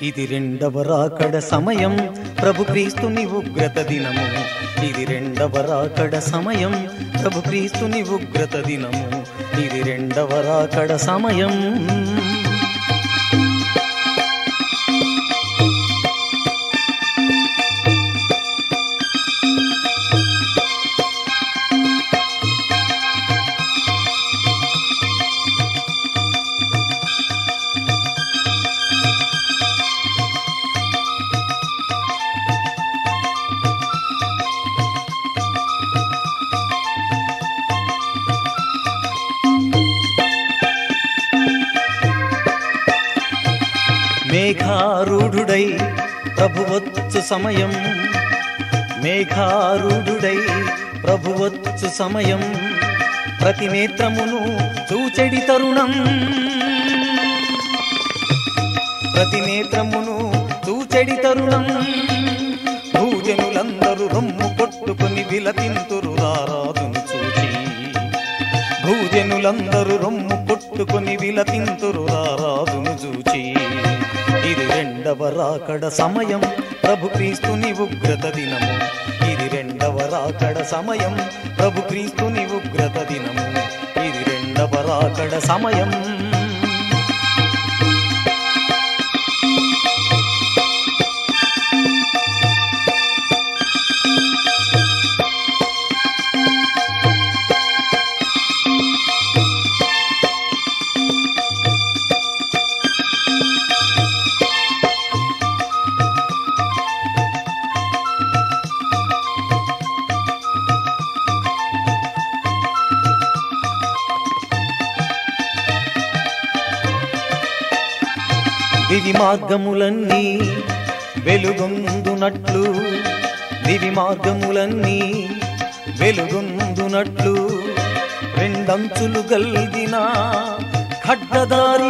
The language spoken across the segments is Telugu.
ఇది రెండవ రాకడ సమయం ప్రభు క్రీస్తుని ఉగ్రత దినము ఇది రెండవ రాకడ సమయం ప్రభు క్రీస్తుని ఉగ్రత దినము ఇది రెండవ రాకడ సమయం మేఘారూఢుడై ప్రభువచ్చు సమయం మేఘారూఢుడై ప్రభువచ్చు సమయం ప్రతి నేత్రమును చూచెడి తరుణం ప్రతి నేత్రమును చూచెడి తరుణం భూజనులందరూ రొమ్ము కొట్టుకొని విలతింతురు రారాదును చూచి భూజనులందరూ రొమ్ము కొట్టుకొని విలతింతురు రారాదును చూచి ఇది రెండవ రాకడ సమయం ప్రభు క్రీస్తుని ఉగ్రత దినము ఇది రెండవ రాకడ సమయం ప్రభు క్రీస్తుని ఉగ్రత దినము ఇది రెండవ రాకడ సమయం దివి మార్గములన్నీ వెలుగొందునట్లు దివి మార్గములన్నీ వెలుగొందునట్లు రెండంచులు గల్గిన ఖడ్గదారి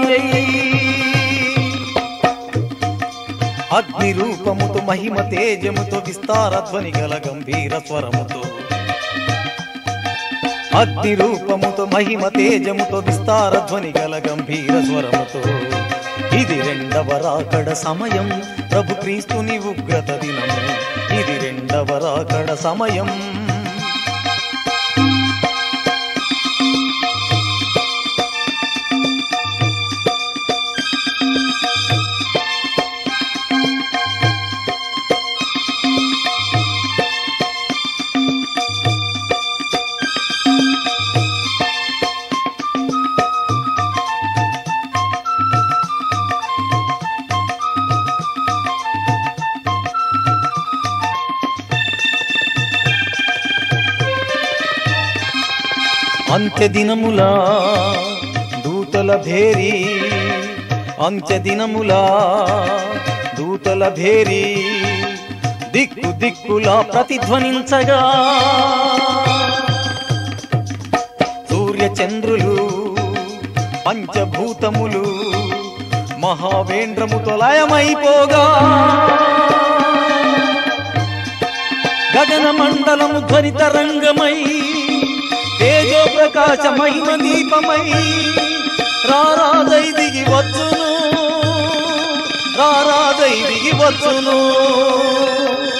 అగ్ని రూపముతో మహిమ తేజముతో విస్తార ధ్వని గల గంభీర స్వరముతో అగ్ని రూపముతో మహిమ తేజముతో విస్తార ధ్వని గల గంభీర స్వరముతో ఇది రెండవ రాకడ సమయం ప్రభు క్రీస్తుని ఉగ్రత దినము ఇది రెండవ రాకడ సమయం అంత్య దినములా దూతల భేరి అంత్య దినములా దూతల భేరి దిక్కు దిక్కులా ప్రతిధ్వనించగా సూర్య చంద్రులు పంచభూతములు మహావేంద్రముతో లయమైపోగా గగన మండలము ధ్వనిత రంగమై తేజో ప్రకాశ మహిమ దీపమై రారాదై దిగి వచ్చును రారాదై దిగి వచ్చును